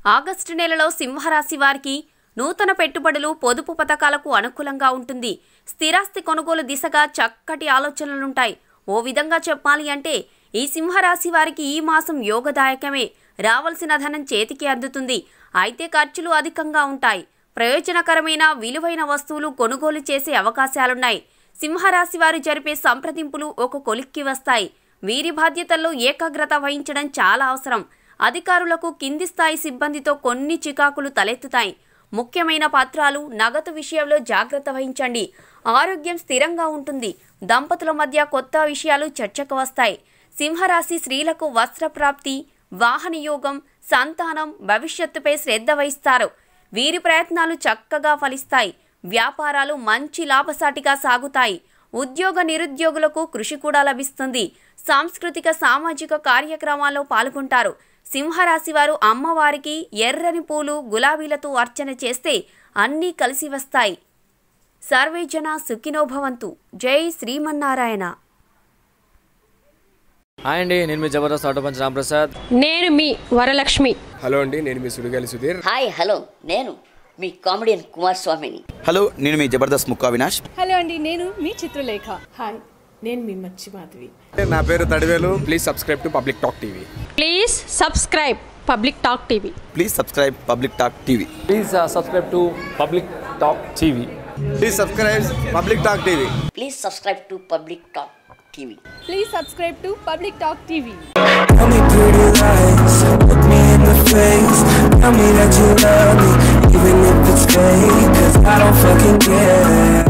August నెలలో సింహరాశి వారికి నూతన పెట్టుబడులు పొదుపు పథకాలకు అనుకూలంగా ఉంటుంది స్థిరాస్తి కొనుగోలు దిశగా చక్కటి ఆలోచనలుంటాయి ఓ విధంగా చెప్పాలి అంటే ఈ సింహరాశి వారికి ఈ మాసం యోగదాయకమే రావాల్సిన ధనం చేతికి అందుతుంది అయితే ఖర్చులు అధికంగా ఉంటాయి ప్రయోజనకరమైన విలువైన వస్తువులు కొనుగోలు చేసే అవకాశాలున్నాయి సింహరాశి వారు జరిపే సంప్రదింపులు ఒక కొలిక్కి వస్తాయి వీరి బాధ్యతల్లో ఏకాగ్రత వహించడం చాలా అవసరం అధికారులకు కింది స్థాయి సిబ్బందితో కొన్ని చికాకులు తలెత్తుతాయి ముఖ్యమైన పత్రాలు నగదు విషయంలో జాగ్రత్త వహించండి ఆరోగ్యం స్థిరంగా ఉంటుంది దంపతుల మధ్య కొత్త విషయాలు చర్చకు వస్తాయి సింహరాశి స్త్రీలకు వస్త్ర ప్రాప్తి వాహన యోగం సంతానం భవిష్యత్తుపై శ్రద్ధ వహిస్తారు వీరి ప్రయత్నాలు చక్కగా ఫలిస్తాయి వ్యాపారాలు మంచి లాభసాటిగా సాగుతాయి ఉద్యోగ నిరుద్యోగులకు కృషి కూడా లభిస్తుంది సాంస్కృతిక సామాజిక కార్యక్రమాల్లో పాల్గొంటారు సింహరాశి వారు అమ్మవారికి ఎర్రని పూలు గులాబీలతో అర్చన చేస్తే అన్నీ కలిసి వస్తాయి సర్వేజన సుఖినోభవంతు జై శ్రీమన్నారాయణ హాయ్ అండి నేను మీ జబర్దస్త్ ఆటో పంచ్ రాంప్రసాద్ నేను మీ వరలక్ష్మి హలో అండి నేను మీ సుడిగాలి సుధీర్ హాయ్ హలో నేను మీ కామెడియన్ కుమార్ స్వామిని హలో నేను మీ జబర్దస్త్ ముక్కా వినాష్ హలో అండి నేను మీ చిత్రలేఖ హాయ్ నేను మీ మచ్చి మాధవి నా పేరు Tadivelu please subscribe to public talk TV please subscribe public talk TV please subscribe public talk TV please subscribe to public talk TV please subscribe public talk TV please subscribe to public talk TV please subscribe to public talk TV Tell me pretty lies, look me in the face Tell me that you love me, even if it's fake Cause I don't fucking care